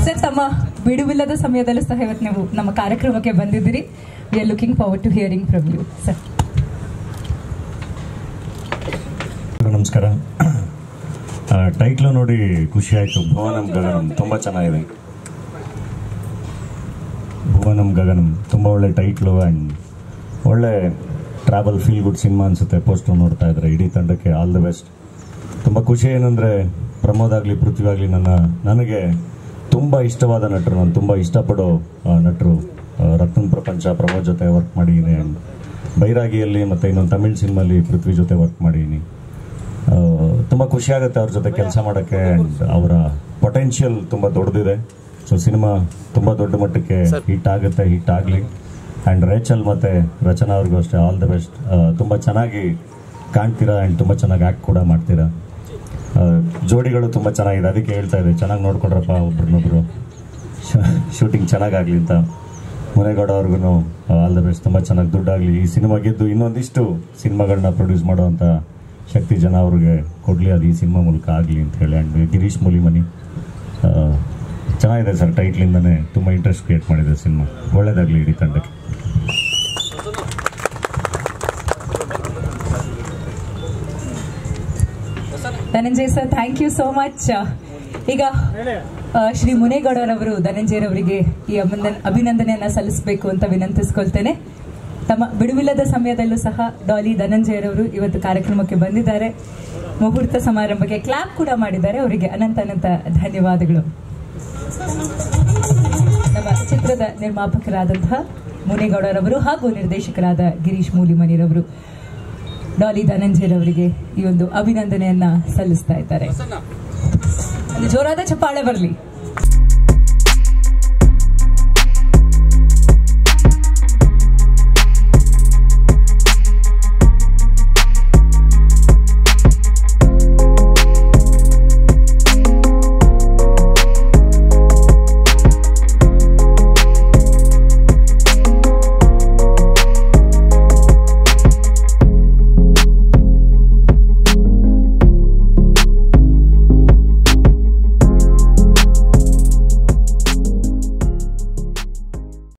sir ತಮ್ಮ ಬಿಡುವಿಲ್ಲದ ಸಮಯದಲ್ಲೂ ಸಹ ಇವತ್ತು ನೀವು ನಮ್ಮ ಕಾರ್ಯಕ್ರಮಕ್ಕೆ ಬಂದಿದ್ದೀರಿ we are looking forward to hearing from you sir ನಮಸ್ಕಾರ ಟೈಟ್ಲು ನೋಡಿ ಖುಷಿ ಆಯಿತು ಭುವನಂ ಗಗನಂ ತುಂಬ ಚೆನ್ನಾಗಿದೆ ಭುವನಂ ಗಗನಂ ತುಂಬ ಒಳ್ಳೆ ಟೈಟ್ಲು ಆ್ಯಂಡ್ ಒಳ್ಳೆ ಟ್ರಾವೆಲ್ ಫೀಲ್ ಗುಡ್ ಸಿನಿಮಾ ಅನಿಸುತ್ತೆ ಪೋಸ್ಟರ್ ನೋಡ್ತಾ ಇದ್ರೆ ಇಡೀ ತಂಡಕ್ಕೆ ಆಲ್ ದ ಬೆಸ್ಟ್ ತುಂಬ ಖುಷಿ ಏನಂದರೆ ಪ್ರಮೋದ್ ಆಗಲಿ ಪೃಥ್ವಿ ಆಗಲಿ ನನ್ನ ನನಗೆ ತುಂಬ ಇಷ್ಟವಾದ ನಟರು ನಾನು ತುಂಬ ಇಷ್ಟಪಡೋ ಆ, ನಟರು ಆ, ರತ್ನ ಪ್ರಪಂಚ ಪ್ರಮೋದ್ ಜೊತೆ ವರ್ಕ್ ಮಾಡಿದ್ದೀನಿ ಆ್ಯಂಡ್ ಬೈರಾಗಿಯಲ್ಲಿ ಮತ್ತು ಇನ್ನೊಂದು ತಮಿಳ್ ಸಿನಿಮಾಲಿ ಪೃಥ್ವಿ ಜೊತೆ ವರ್ಕ್ ಮಾಡಿದ್ದೀನಿ ತುಂಬ ಖುಷಿ ಆಗುತ್ತೆ ಅವ್ರ ಜೊತೆ ಕೆಲಸ ಮಾಡೋಕ್ಕೆ ಆ್ಯಂಡ್ ಅವರ ಪೊಟೆನ್ಷಿಯಲ್ ತುಂಬ ದೊಡ್ಡದಿದೆ ಸೊ ಸಿನಿಮಾ ತುಂಬ ದೊಡ್ಡ ಮಟ್ಟಕ್ಕೆ ಹಿಟ್ ಆಗುತ್ತೆ ಹಿಟ್ ಆಗಲಿ ಆ್ಯಂಡ್ ರೇಚಲ್ ಮತ್ತು ರಚನಾ ಅವ್ರಿಗೂ ಅಷ್ಟೇ ಆಲ್ ದ ಬೆಸ್ಟ್ ತುಂಬ ಚೆನ್ನಾಗಿ ಕಾಣ್ತೀರಾ ಆ್ಯಂಡ್ ತುಂಬ ಚೆನ್ನಾಗಿ ಆ್ಯಕ್ಟ್ ಕೂಡ ಮಾಡ್ತೀರಾ ಆ, ಜೋಡಿಗಳು ತುಂಬ ಚೆನ್ನಾಗಿದೆ ಅದಕ್ಕೆ ಹೇಳ್ತಾ ಇದೆ ಚೆನ್ನಾಗಿ ನೋಡ್ಕೊಡ್ರಪ್ಪ ಒಬ್ರನ್ನೊಬ್ರು ಶೂಟಿಂಗ್ ಚೆನ್ನಾಗಾಗಲಿ ಅಂತ ಮುನೇಗೌಡ ಅವ್ರಿಗೂ ಆಲ್ ದ ಬೆಸ್ಟ್ ತುಂಬ ಚೆನ್ನಾಗಿ ದುಡ್ಡಾಗಲಿ ಈ ಸಿನಿಮಾ ಗೆದ್ದು ಇನ್ನೊಂದಿಷ್ಟು ಸಿನಿಮಾಗಳನ್ನ ಪ್ರೊಡ್ಯೂಸ್ ಮಾಡೋವಂಥ ಶಕ್ತಿ ಜನ ಅವ್ರಿಗೆ ಕೊಡಲಿ ಅದು ಈ ಸಿನಿಮಾ ಮೂಲಕ ಆಗಲಿ ಅಂತ ಹೇಳಿ ಆ್ಯಂಡ್ ಗಿರೀಶ್ ಮೂಲಿಮನಿ ಆ, ಚೆನ್ನಾಗಿದೆ ಸರ್ ಟೈಟ್ಲಿಂದನೇ ತುಂಬ ಇಂಟ್ರೆಸ್ಟ್ ಕ್ರಿಯೇಟ್ ಮಾಡಿದೆ ಸಿನಿಮಾ ಒಳ್ಳೇದಾಗಲಿ ಇಡೀ ತಂಡಕ್ಕೆ Dhananjay sir thank you so much ಈಗ ಆ, ಶ್ರೀ ಮುನೇಗೌಡರವರು ಧನಂಜಯರವರಿಗೆ ಈ ಅಭಿನಂದನೆ ಅಭಿನಂದನೆಯನ್ನ ಸಲ್ಲಿಸಬೇಕು ಅಂತ ವಿನಂತಿಸ್ಕೊಳ್ತೇನೆ ತಮ್ಮ ಬಿಡುವಿಲ್ಲದ ಸಮಯದಲ್ಲೂ ಸಹ ಡಾಲಿ ಧನಂಜಯರವರು ಇವತ್ತು ಕಾರ್ಯಕ್ರಮಕ್ಕೆ ಬಂದಿದ್ದಾರೆ ಮುಹೂರ್ತ ಸಮಾರಂಭಕ್ಕೆ ಕ್ಲಾಪ್ ಕೂಡ ಮಾಡಿದ್ದಾರೆ ಅವರಿಗೆ ಅನಂತ ಅನಂತ ಧನ್ಯವಾದಗಳು ನಮ್ಮ ಚಿತ್ರದ ನಿರ್ಮಾಪಕರಾದಂತಹ ಮುನೇಗೌಡರವರು ಹಾಗೂ ನಿರ್ದೇಶಕರಾದ ಗಿರೀಶ್ ಮೂಲಿಮನಿರವರು ಡಾಲಿ ಧನಂಜಯರವರಿಗೆ ಈ ಒಂದು ಅಭಿನಂದನೆಯನ್ನ ಸಲ್ಲಿಸ್ತಾ ಇದ್ದಾರೆ ಒಂದು ಜೋರಾದ ಚಪ್ಪಾಳೆ ಬರಲಿ